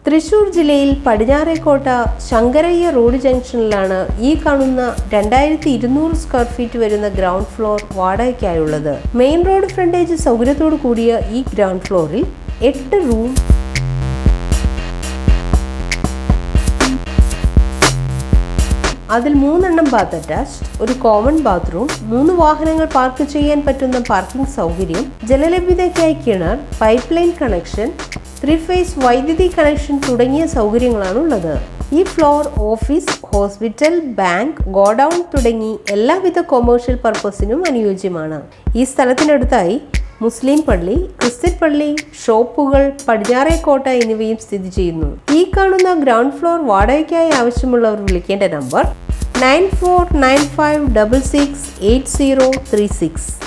തൃശൂർ ജില്ലയിൽ പടിഞ്ഞാറേക്കോട്ട ശങ്കരയ്യ റോഡ് ജംഗ്ഷനിലാണ് ഈ കാണുന്ന രണ്ടായിരത്തി ഇരുന്നൂറ് സ്ക്വയർ ഫീറ്റ് വരുന്ന ഗ്രൗണ്ട് ഫ്ലോർ വാടകയ്ക്കായുള്ളത് മെയിൻ റോഡ് ഫ്രണ്ടേജ് സൗകര്യത്തോടു കൂടിയ ഈ ഗ്രൗണ്ട് ഫ്ലോറിൽ എട്ട് റൂം അതിൽ മൂന്നെണ്ണം ബാത്ത് അറ്റാച്ച്ഡ് ഒരു കോമൺ ബാത്റൂം മൂന്ന് വാഹനങ്ങൾ പാർക്ക് ചെയ്യാൻ പറ്റുന്ന പാർക്കിംഗ് സൗകര്യം ജലലഭ്യതയ്ക്കായി കിണർ pipe line connection three phase വൈദ്യുതി കണക്ഷൻ തുടങ്ങിയ സൗകര്യങ്ങളാണ് ഉള്ളത് ഈ floor office hospital bank godown തുടങ്ങി എല്ലാവിധ കൊമേഴ്ഷ്യൽ പർപ്പസിനും അനുയോജ്യമാണ് ഈ സ്ഥലത്തിനടുത്തായി മുസ്ലിം പള്ളി ക്രിസ്ത്യൻ പള്ളി ഷോപ്പുകൾ പടിഞ്ഞാറേക്കോട്ട എന്നിവയും സ്ഥിതി ചെയ്യുന്നു ഈ കാണുന്ന ഗ്രൗണ്ട് ഫ്ലോർ വാടകയ്ക്കായി ആവശ്യമുള്ളവർ വിളിക്കേണ്ട number nine four nine five double six eight zero three six